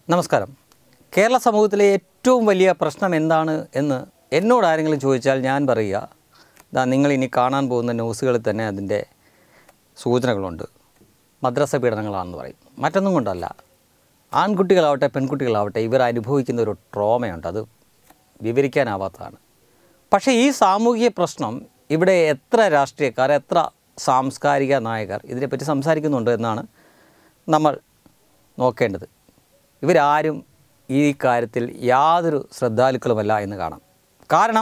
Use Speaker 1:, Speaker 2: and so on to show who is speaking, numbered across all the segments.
Speaker 1: നമസ്കാരം കേരള സമൂഹത്തിലെ ഏറ്റവും വലിയ പ്രശ്നം എന്താണ് എന്ന് എന്നോട് ആരെങ്കിലും ചോദിച്ചാൽ ഞാൻ പറയുക ദാ നിങ്ങൾ ഇനി കാണാൻ പോകുന്ന ന്യൂസുകളിൽ തന്നെ അതിൻ്റെ സൂചനകളുണ്ട് മദ്രസ പീഡനങ്ങളാണെന്ന് പറയും മറ്റൊന്നും കൊണ്ടല്ല ആൺകുട്ടികളാവട്ടെ പെൺകുട്ടികളാവട്ടെ ഇവർ അനുഭവിക്കുന്ന ഒരു ട്രോമയുണ്ട് അത് വിവരിക്കാനാവാത്തതാണ് പക്ഷേ ഈ സാമൂഹിക പ്രശ്നം ഇവിടെ എത്ര രാഷ്ട്രീയക്കാർ എത്ര സാംസ്കാരിക നായകർ ഇതിനെപ്പറ്റി സംസാരിക്കുന്നുണ്ട് എന്നാണ് നമ്മൾ നോക്കേണ്ടത് ഇവരാരും ഈ കാര്യത്തിൽ യാതൊരു ശ്രദ്ധാലുക്കളുമല്ല എന്ന് കാണാം കാരണം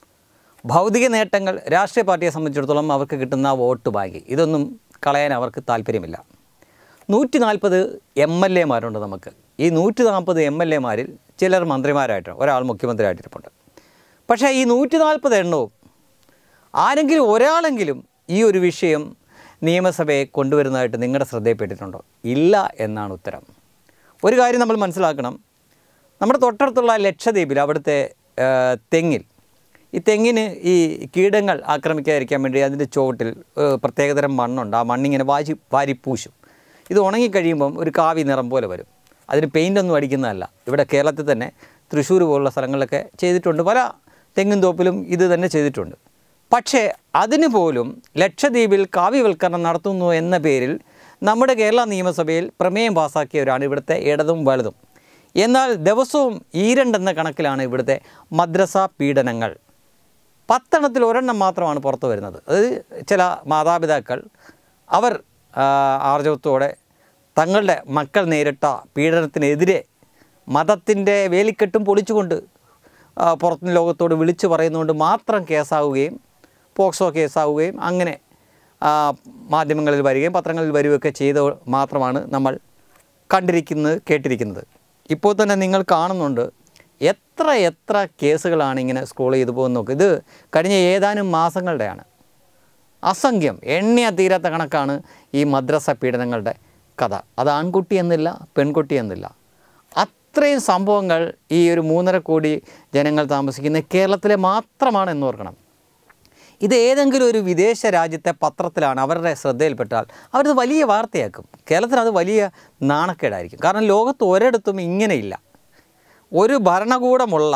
Speaker 1: ഭൗതിക നേട്ടങ്ങൾ രാഷ്ട്രീയ പാർട്ടിയെ സംബന്ധിച്ചിടത്തോളം അവർക്ക് കിട്ടുന്ന വോട്ട് ബാങ്ക് ഇതൊന്നും കളയാൻ അവർക്ക് താല്പര്യമില്ല നൂറ്റി നാൽപ്പത് എം എൽ എമാരുണ്ട് നമുക്ക് ഈ നൂറ്റി നാൽപ്പത് എം എൽ എമാരിൽ ചിലർ മന്ത്രിമാരായിട്ട് ഒരാൾ മുഖ്യമന്ത്രിയായിട്ടിരിപ്പുണ്ട് പക്ഷേ ഈ നൂറ്റി നാൽപ്പത് എണ്ണവും ആരെങ്കിലും ഒരാളെങ്കിലും ഈ ഒരു വിഷയം നിയമസഭയെ കൊണ്ടുവരുന്നതായിട്ട് നിങ്ങളുടെ ശ്രദ്ധയിൽപ്പെട്ടിട്ടുണ്ടോ ഇല്ല എന്നാണ് ഉത്തരം ഒരു കാര്യം നമ്മൾ മനസ്സിലാക്കണം നമ്മുടെ തൊട്ടടുത്തുള്ള ലക്ഷദ്വീപിൽ അവിടുത്തെ ആ, തെങ്ങിൽ ഈ തെങ്ങിന് ഈ കീടങ്ങൾ ആക്രമിക്കാതിരിക്കാൻ വേണ്ടി അതിൻ്റെ ചുവട്ടിൽ ഏഹ്, പ്രത്യേകതരം മണ്ണുണ്ട് ആ മണ്ണിങ്ങനെ വാരി വാരിപ്പൂശും ഇത് ഉണങ്ങിക്കഴിയുമ്പം ഒരു കാവി നിറം പോലെ വരും അതിന് പെയിൻ്റൊന്നും അടിക്കുന്നതല്ല ഇവിടെ കേരളത്തിൽ തന്നെ തൃശ്ശൂർ പോലുള്ള സ്ഥലങ്ങളിലൊക്കെ ചെയ്തിട്ടുണ്ട് പല തെങ്ങും തോപ്പിലും ഇത് തന്നെ ചെയ്തിട്ടുണ്ട് പക്ഷേ അതിന് പോലും ലക്ഷദ്വീപിൽ കാവ്യവൽക്കരണം നടത്തുന്നു എന്ന പേരിൽ നമ്മുടെ കേരള നിയമസഭയിൽ പ്രമേയം പാസാക്കിയവരാണ് ഇവിടുത്തെ ഇടതും വലതും എന്നാൽ ദിവസവും ഈരണ്ടെന്ന കണക്കിലാണ് ഇവിടുത്തെ മദ്രസ പീഡനങ്ങൾ പത്തെണ്ണത്തിൽ ഒരെണ്ണം മാത്രമാണ് പുറത്തു വരുന്നത് അത് ചില മാതാപിതാക്കൾ അവർ ആ, ആർജവത്തോടെ തങ്ങളുടെ മക്കൾ നേരിട്ട പീഡനത്തിനെതിരെ മതത്തിൻ്റെ വേലിക്കെട്ടും പൊളിച്ചുകൊണ്ട് ആ, പുറത്ത് ലോകത്തോട് വിളിച്ചു പറയുന്നതുകൊണ്ട് മാത്രം കേസാവുകയും പോക്സോ കേസാവുകയും അങ്ങനെ ആ, മാധ്യമങ്ങളിൽ വരികയും പത്രങ്ങളിൽ വരികയൊക്കെ ചെയ്ത് മാത്രമാണ് നമ്മൾ കണ്ടിരിക്കുന്നത് കേട്ടിരിക്കുന്നത് ഇപ്പോൾ തന്നെ നിങ്ങൾ കാണുന്നുണ്ട് എത്ര എത്ര കേസുകളാണ് ഇങ്ങനെ സ്ക്രോൾ ചെയ്തു പോകുന്ന നോക്ക് ഇത് കഴിഞ്ഞ ഏതാനും മാസങ്ങളുടെയാണ് അസംഖ്യം എണ്ണിയ തീരാത്ത കണക്കാണ് ഈ മദ്രസ പീഡനങ്ങളുടെ കഥ അത് ആൺകുട്ടി എന്നില്ല പെൺകുട്ടി എന്നില്ല അത്രയും സംഭവങ്ങൾ ഈ ഒരു മൂന്നര കോടി ജനങ്ങൾ താമസിക്കുന്ന കേരളത്തിലെ മാത്രമാണ് എന്ന് ഓർക്കണം ഇത് ഏതെങ്കിലും ഒരു വിദേശ രാജ്യത്തെ പത്രത്തിലാണ് അവരുടെ ശ്രദ്ധയിൽപ്പെട്ടാൽ അവരത് വലിയ വാർത്തയാക്കും കേരളത്തിന് അത് വലിയ നാണക്കേടായിരിക്കും കാരണം ലോകത്ത് ഒരിടത്തും ഇങ്ങനെയില്ല ഒരു ഭരണകൂടമുള്ള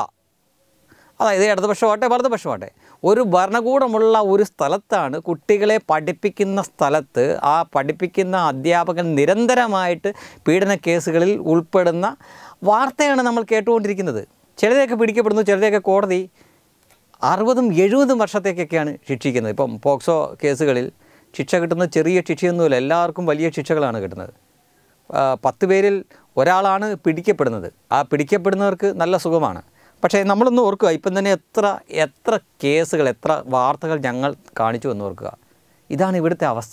Speaker 1: അതായത് ഇടതുപക്ഷമാവട്ടെ വലതുപക്ഷമാവട്ടെ ഒരു ഭരണകൂടമുള്ള ഒരു സ്ഥലത്താണ് കുട്ടികളെ പഠിപ്പിക്കുന്ന സ്ഥലത്ത് ആ പഠിപ്പിക്കുന്ന അധ്യാപകൻ നിരന്തരമായിട്ട് പീഡന കേസുകളിൽ ഉൾപ്പെടുന്ന വാർത്തയാണ് നമ്മൾ കേട്ടുകൊണ്ടിരിക്കുന്നത് ചിലരെയൊക്കെ പിടിക്കപ്പെടുന്നു ചിലരെയൊക്കെ കോടതി അറുപതും എഴുപതും വർഷത്തേക്കൊക്കെയാണ് ശിക്ഷിക്കുന്നത് ഇപ്പം പോക്സോ കേസുകളിൽ ശിക്ഷ കിട്ടുന്നത് ചെറിയ ശിക്ഷയൊന്നുമില്ല എല്ലാവർക്കും വലിയ ശിക്ഷകളാണ് കിട്ടുന്നത് ആ, പത്ത് പേരിൽ ഒരാളാണ് പിടിക്കപ്പെടുന്നത് ആ പിടിക്കപ്പെടുന്നവർക്ക് നല്ല സുഖമാണ് പക്ഷേ നമ്മളൊന്ന് ഓർക്കുക ഇപ്പം തന്നെ എത്ര എത്ര കേസുകൾ എത്ര വാർത്തകൾ ഞങ്ങൾ കാണിച്ചു എന്ന് ഓർക്കുക ഇതാണ് ഇവിടുത്തെ അവസ്ഥ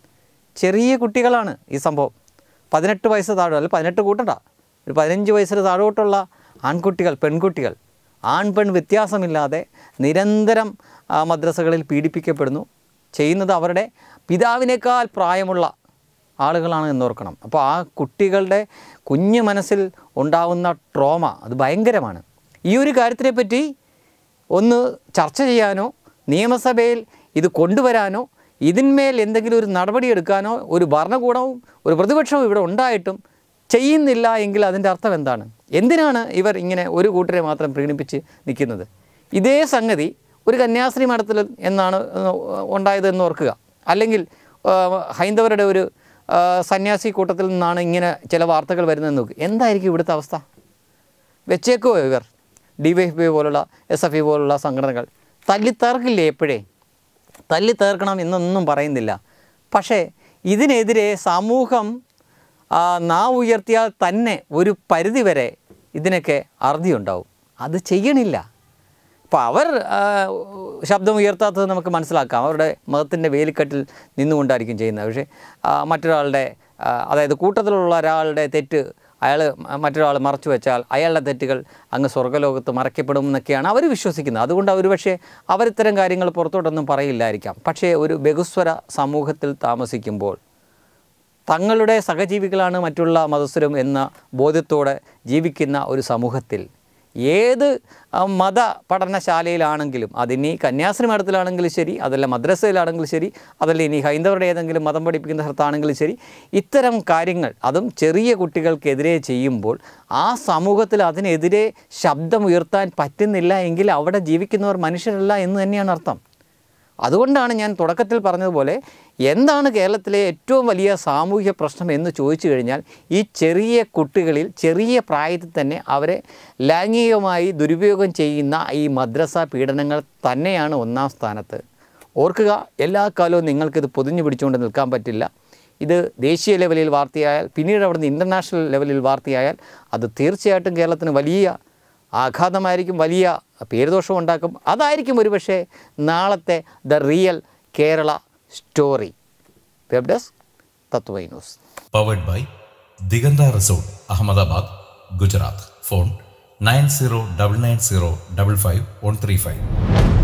Speaker 1: ചെറിയ കുട്ടികളാണ് ഈ സംഭവം പതിനെട്ട് വയസ്സ് താഴെ അല്ല പതിനെട്ട് കൂട്ടണ്ട ഒരു പതിനഞ്ച് വയസ്സിന് താഴോട്ടുള്ള ആൺകുട്ടികൾ പെൺകുട്ടികൾ ആൺ പെൺ വ്യത്യാസമില്ലാതെ നിരന്തരം ആ, മദ്രസകളിൽ പീഡിപ്പിക്കപ്പെടുന്നു ചെയ്യുന്നത് അവരുടെ പിതാവിനേക്കാൾ പ്രായമുള്ള ആളുകളാണ് എന്നോർക്കണം അപ്പോൾ ആ കുട്ടികളുടെ കുഞ്ഞു മനസ്സിൽ ഉണ്ടാവുന്ന ട്രോമ അത് ഭയങ്കരമാണ് ഈ ഒരു കാര്യത്തിനെപ്പറ്റി ഒന്ന് ചർച്ച ചെയ്യാനോ നിയമസഭയിൽ ഇത് കൊണ്ടുവരാനോ ഇതിന്മേൽ എന്തെങ്കിലും ഒരു നടപടി എടുക്കാനോ ഒരു ഭരണകൂടവും ഒരു പ്രതിപക്ഷവും ഇവിടെ ഉണ്ടായിട്ടും ചെയ്യുന്നില്ല എങ്കിൽ അതിൻ്റെ അർത്ഥം എന്താണ് എന്തിനാണ് ഇവർ ഇങ്ങനെ ഒരു കൂട്ടരെ മാത്രം പ്രീണിപ്പിച്ച് നിൽക്കുന്നത് ഇതേ സംഗതി ഒരു കന്യാസ്ത്രീ മഠത്തിൽ എന്നാണ് ഉണ്ടായതെന്ന് ഓർക്കുക അല്ലെങ്കിൽ ആ, ഹൈന്ദവരുടെ ഒരു ആ, സന്യാസി കൂട്ടത്തിൽ നിന്നാണ് ഇങ്ങനെ ചില വാർത്തകൾ വരുന്നതെന്ന് നോക്കുക എന്തായിരിക്കും ഇവിടുത്തെ അവസ്ഥ വെച്ചേക്കോ ഇവർ ഡി വൈ എഫ് പി പോലുള്ള എസ് എഫ് ഐ പോലുള്ള സംഘടനകൾ തല്ലിത്തേർക്കില്ലേ എപ്പോഴേ തല്ലിത്തേർക്കണം എന്നൊന്നും പറയുന്നില്ല പക്ഷേ ഇതിനെതിരെ സമൂഹം ആ, നാവ് ഉയർത്തിയാൽ തന്നെ ഒരു പരിധിവരെ ഇതിനൊക്കെ അറുതിയുണ്ടാവും അത് ചെയ്യണില്ല അപ്പോൾ അവർ ആ, ശബ്ദം ഉയർത്താത്തത് നമുക്ക് മനസ്സിലാക്കാം അവരുടെ മതത്തിൻ്റെ വേലിക്കെട്ടിൽ നിന്നുകൊണ്ടായിരിക്കും ചെയ്യുന്നത് പക്ഷേ ആ, മറ്റൊരാളുടെ ആ, അതായത് കൂട്ടത്തിലുള്ള ഒരാളുടെ തെറ്റ് അയാൾ മറ്റൊരാൾ മറച്ചു വെച്ചാൽ അയാളുടെ തെറ്റുകൾ അങ്ങ് സ്വർഗ്ഗലോകത്ത് മറയ്ക്കപ്പെടും എന്നൊക്കെയാണ് അവർ വിശ്വസിക്കുന്നത് അതുകൊണ്ട് അവർ പക്ഷേ അവരിത്തരം കാര്യങ്ങൾ പുറത്തോട്ടൊന്നും പറയില്ലായിരിക്കാം പക്ഷേ ഒരു ബഹുസ്വര സമൂഹത്തിൽ താമസിക്കുമ്പോൾ തങ്ങളുടെ സഹജീവികളാണ് മറ്റുള്ള മതസ്ഥരും എന്ന ബോധ്യത്തോടെ ജീവിക്കുന്ന ഒരു സമൂഹത്തിൽ ഏത് ആ, മത പഠനശാലയിലാണെങ്കിലും അതിനി കന്യാസ്ത്രീ മഠത്തിലാണെങ്കിലും ശരി അതല്ല മദ്രസയിലാണെങ്കിലും ശരി അതല്ല ഇനി ഹൈന്ദവരുടെ ഏതെങ്കിലും മതം പഠിപ്പിക്കുന്ന സ്ഥലത്താണെങ്കിലും ശരി ഇത്തരം കാര്യങ്ങൾ അതും ചെറിയ കുട്ടികൾക്കെതിരെ ചെയ്യുമ്പോൾ ആ സമൂഹത്തിൽ അതിനെതിരെ ശബ്ദമുയർത്താൻ പറ്റുന്നില്ല എങ്കിൽ അവിടെ ജീവിക്കുന്നവർ മനുഷ്യരല്ല എന്ന് തന്നെയാണ് അർത്ഥം അതുകൊണ്ടാണ് ഞാൻ തുടക്കത്തിൽ പറഞ്ഞതുപോലെ എന്താണ് കേരളത്തിലെ ഏറ്റവും വലിയ സാമൂഹ്യ പ്രശ്നം എന്ന് ചോദിച്ചു കഴിഞ്ഞാൽ ഈ ചെറിയ കുട്ടികളിൽ ചെറിയ പ്രായത്തിൽ തന്നെ അവരെ ലൈംഗികമായി ദുരുപയോഗം ചെയ്യുന്ന ഈ മദ്രസ പീഡനങ്ങൾ തന്നെയാണ് ഒന്നാം സ്ഥാനത്ത് ഓർക്കുക എല്ലാ കാലവും നിങ്ങൾക്കിത് പൊതിഞ്ഞു പിടിച്ചുകൊണ്ട് നിൽക്കാൻ പറ്റില്ല ഇത് ദേശീയ ലെവലിൽ വാർത്തയായാൽ പിന്നീട് അവിടുന്ന് ഇൻ്റർനാഷണൽ ലെവലിൽ വാർത്തയായാൽ അത് തീർച്ചയായിട്ടും കേരളത്തിന് വലിയ ആഘാതമായിരിക്കും വലിയ പേരുദോഷം ഉണ്ടാക്കും അതായിരിക്കും ഒരുപക്ഷെ നാളത്തെ the real Kerala story web desk തത്വൈ news
Speaker 2: powered by Diganta resort Ahmedabad Gujarat phone nine zero double nine zero double five one three five